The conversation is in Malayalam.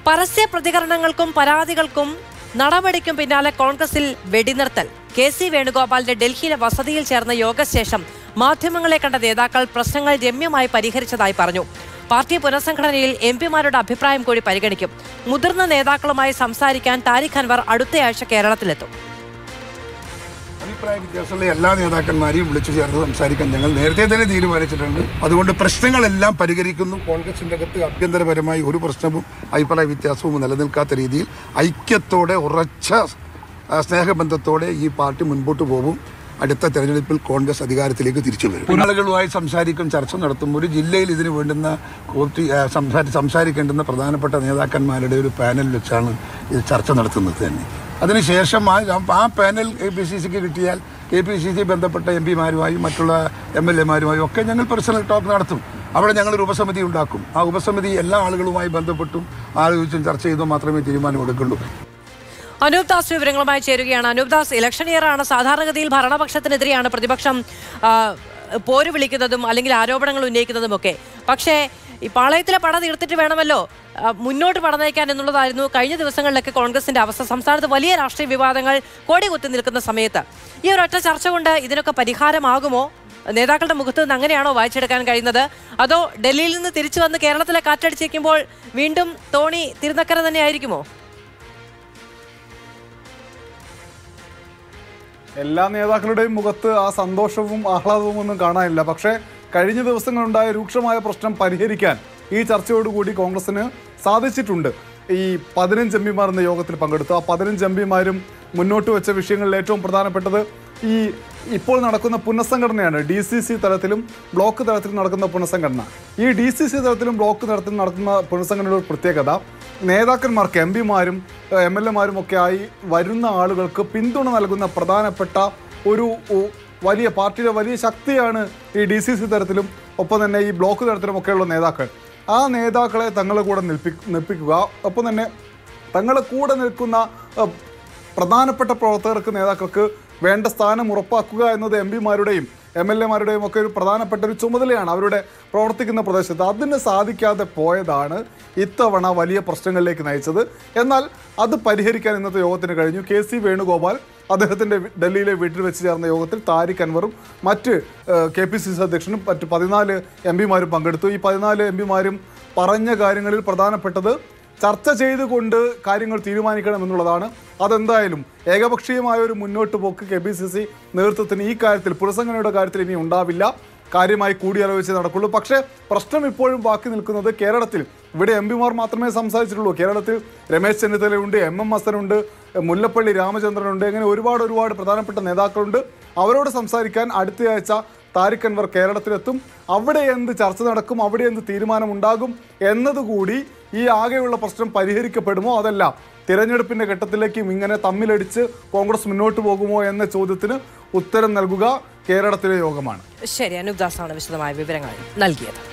പരസ്യ പ്രതികരണങ്ങൾക്കും പരാതികൾക്കും നടപടിക്കും പിന്നാലെ കോൺഗ്രസിൽ വെടിനിർത്തൽ കെ സി വേണുഗോപാലിന്റെ ഡൽഹിയിലെ വസതിയിൽ ചേർന്ന യോഗശേഷം മാധ്യമങ്ങളെ കണ്ട നേതാക്കൾ പ്രശ്നങ്ങൾ രമ്യമായി പരിഹരിച്ചതായി പറഞ്ഞു പാർട്ടി പുനഃസംഘടനയിൽ എം പിമാരുടെ അഭിപ്രായം കൂടി പരിഗണിക്കും മുതിർന്ന നേതാക്കളുമായി സംസാരിക്കാൻ താരിഖ് അൻവർ അടുത്തയാഴ്ച കേരളത്തിലെത്തും അഭിപ്രായ വ്യത്യാസമുള്ള എല്ലാ നേതാക്കന്മാരെയും വിളിച്ചു ചേർത്ത് സംസാരിക്കാൻ ഞങ്ങൾ നേരത്തെ തന്നെ തീരുമാനിച്ചിട്ടുണ്ട് അതുകൊണ്ട് പ്രശ്നങ്ങളെല്ലാം പരിഹരിക്കുന്നു കോൺഗ്രസിന്റെ അകത്ത് ആഭ്യന്തരപരമായി ഒരു പ്രശ്നവും അഭിപ്രായ വ്യത്യാസവും നിലനിൽക്കാത്ത രീതിയിൽ ഐക്യത്തോടെ ഉറച്ച ആ, സ്നേഹബന്ധത്തോടെ ഈ പാർട്ടി മുൻപോട്ട് പോകും അടുത്ത തെരഞ്ഞെടുപ്പിൽ കോൺഗ്രസ് അധികാരത്തിലേക്ക് തിരിച്ചു വരും ആളുകളുമായി സംസാരിക്കും ചർച്ച നടത്തും ഒരു ജില്ലയിൽ ഇതിന് വേണ്ടുന്ന കോർട്ടി ആ, സംസാരി സംസാരിക്കേണ്ടുന്ന പ്രധാനപ്പെട്ട നേതാക്കന്മാരുടെ ഒരു പാനൽ വെച്ചാണ് ഇത് ചർച്ച നടത്തുന്നത് തന്നെ അതിനുശേഷം ആ ആ പാനൽ കെ പി സി സിക്ക് കിട്ടിയാൽ കെ പി സി സി ബന്ധപ്പെട്ട എം പിമാരുമായും മറ്റുള്ള എം എൽ എമാരുമായും ഒക്കെ ഞങ്ങൾ പേഴ്സണൽ ടോക്ക് നടത്തും അവിടെ ഞങ്ങൾ ഒരു ഉപസമിതി ഉണ്ടാക്കും ആ ഉപസമിതി എല്ലാ ആളുകളുമായി ബന്ധപ്പെട്ടും ആലോചിച്ചും ചർച്ച ചെയ്തും മാത്രമേ തീരുമാനമെടുക്കുള്ളൂ അനൂപ് ദാസ് വിവരങ്ങളുമായി ചേരുകയാണ് അനൂപ് ദാസ് ഇലക്ഷൻ ഇയർ ആണ് സാധാരണഗതിയിൽ ഭരണപക്ഷത്തിനെതിരെയാണ് പ്രതിപക്ഷം ആ, പോര് വിളിക്കുന്നതും അല്ലെങ്കിൽ ആരോപണങ്ങൾ ഉന്നയിക്കുന്നതും ഒക്കെ പക്ഷേ ഈ പാളയത്തിലെ പട തീർത്തിട്ട് വേണമല്ലോ ആ, മുന്നോട്ട് പട നയിക്കാൻ എന്നുള്ളതായിരുന്നു കഴിഞ്ഞ ദിവസങ്ങളിലൊക്കെ കോൺഗ്രസിന്റെ അവസ്ഥ സംസ്ഥാനത്ത് വലിയ രാഷ്ട്രീയ വിവാദങ്ങൾ കോടികുത്തി നിൽക്കുന്ന സമയത്ത് ഈ ഒരൊറ്റ ചർച്ച കൊണ്ട് ഇതിനൊക്കെ പരിഹാരമാകുമോ നേതാക്കളുടെ മുഖത്ത് നിന്ന് അങ്ങനെയാണോ വായിച്ചെടുക്കാൻ കഴിയുന്നത് അതോ ഡൽഹിയിൽ നിന്ന് തിരിച്ചു വന്ന് കേരളത്തിലെ കാറ്റടിച്ചേക്കുമ്പോൾ വീണ്ടും തോണി തിരുനക്കര തന്നെ ആയിരിക്കുമോ എല്ലാ നേതാക്കളുടെയും മുഖത്ത് ആ സന്തോഷവും ആഹ്ലാദവും ഒന്നും കാണാനില്ല പക്ഷേ കഴിഞ്ഞ ദിവസങ്ങളുണ്ടായ രൂക്ഷമായ പ്രശ്നം പരിഹരിക്കാൻ ഈ ചർച്ചയോടുകൂടി കോൺഗ്രസിന് സാധിച്ചിട്ടുണ്ട് ഈ പതിനഞ്ച് എം പിമാർ എന്ന യോഗത്തിൽ പങ്കെടുത്തു ആ പതിനഞ്ച് എം പിമാരും മുന്നോട്ട് വെച്ച വിഷയങ്ങളിൽ ഏറ്റവും പ്രധാനപ്പെട്ടത് ഈ ഇപ്പോൾ നടക്കുന്ന പുനഃസംഘടനയാണ് ഡി സി സി തലത്തിലും ബ്ലോക്ക് തലത്തിലും നടക്കുന്ന പുനഃസംഘടന ഈ ഡി സി സി തലത്തിലും ബ്ലോക്ക് തലത്തിലും നടക്കുന്ന പുനഃസംഘടനയുടെ ഒരു പ്രത്യേകത നേതാക്കന്മാർക്ക് എം പിമാരും എം എൽ എമാരും ഒക്കെ ആയി വരുന്ന ആളുകൾക്ക് പിന്തുണ നൽകുന്ന പ്രധാനപ്പെട്ട ഒരു ഉ- വലിയ പാർട്ടിയുടെ വലിയ ശക്തിയാണ് ഈ ഡി സി സി തലത്തിലും ഒപ്പം തന്നെ ഈ ബ്ലോക്ക് തലത്തിലും ഒക്കെയുള്ള നേതാക്കൾ ആ നേതാക്കളെ തങ്ങളുടെ കൂടെ നിൽപ്പി നിൽപ്പിക്കുക ഒപ്പം തന്നെ തങ്ങളുടെ കൂടെ നിൽക്കുന്ന അഹ്, പ്രധാനപ്പെട്ട പ്രവർത്തകർക്ക് നേതാക്കൾക്ക് വേണ്ട സ്ഥാനം ഉറപ്പാക്കുക എന്നത് എം പിമാരുടെയും എം എൽ എമാരുടെയും ഒക്കെ ഒരു പ്രധാനപ്പെട്ട ഒരു ചുമതലയാണ് അവരുടെ പ്രവർത്തിക്കുന്ന പ്രദേശത്ത് അതിന് സാധിക്കാതെ പോയതാണ് ഇത്തവണ വലിയ പ്രശ്നങ്ങളിലേക്ക് നയിച്ചത് എന്നാൽ അത് പരിഹരിക്കാൻ ഇന്നത്തെ യോഗത്തിന് കഴിഞ്ഞു കെ സി വേണുഗോപാൽ അദ്ദേഹത്തിൻ്റെ ഡൽഹിയിലെ വീട്ടിൽ വെച്ച് ചേർന്ന യോഗത്തിൽ താരിഖ് അൻവറും മറ്റ് കെ പി സി സി അധ്യക്ഷനും മറ്റ് പതിനാല് എം പിമാരും പങ്കെടുത്തു ഈ പതിനാല് എം പിമാരും പറഞ്ഞ കാര്യങ്ങളിൽ പ്രധാനപ്പെട്ടത് ചർച്ച ചെയ്തുകൊണ്ട് കാര്യങ്ങൾ തീരുമാനിക്കണം എന്നുള്ളതാണ് അതെന്തായാലും ഏകപക്ഷീയമായ ഒരു മുന്നോട്ട് പോക്ക് കെ പി സി സി നേതൃത്വത്തിന് ഈ കാര്യത്തിൽ പുനഃസംഘടനയുടെ കാര്യത്തിൽ ഇനി ഉണ്ടാവില്ല കാര്യമായി കൂടിയാലോചിച്ച് നടക്കുള്ളൂ പക്ഷേ പ്രശ്നം ഇപ്പോഴും ബാക്കി നിൽക്കുന്നത് കേരളത്തിൽ ഇവിടെ എം പിമാർ മാത്രമേ സംസാരിച്ചിട്ടുള്ളൂ കേരളത്തിൽ രമേശ് ചെന്നിത്തലയുണ്ട് എം എം ഹസനുണ്ട് മുല്ലപ്പള്ളി രാമചന്ദ്രനുണ്ട് അങ്ങനെ ഒരുപാട് ഒരുപാട് പ്രധാനപ്പെട്ട നേതാക്കളുണ്ട് അവരോട് സംസാരിക്കാൻ അടുത്തയാഴ്ച താരിഖ് അൻവർ കേരളത്തിലെത്തും അവിടെ എന്ത് ചർച്ച നടക്കും അവിടെ എന്ത് തീരുമാനമുണ്ടാകും എന്നതുകൂടി ഈ ആകെയുള്ള പ്രശ്നം പരിഹരിക്കപ്പെടുമോ അതല്ല തിരഞ്ഞെടുപ്പിന്റെ ഘട്ടത്തിലേക്കും ഇങ്ങനെ തമ്മിലടിച്ച് കോൺഗ്രസ് മുന്നോട്ട് പോകുമോ എന്ന ചോദ്യത്തിന് ഉത്തരം നൽകുക കേരളത്തിലെ യോഗമാണ് ശരി അനൂപ് ദാസാണ് വിശദമായ വിവരങ്ങൾ നൽകിയത്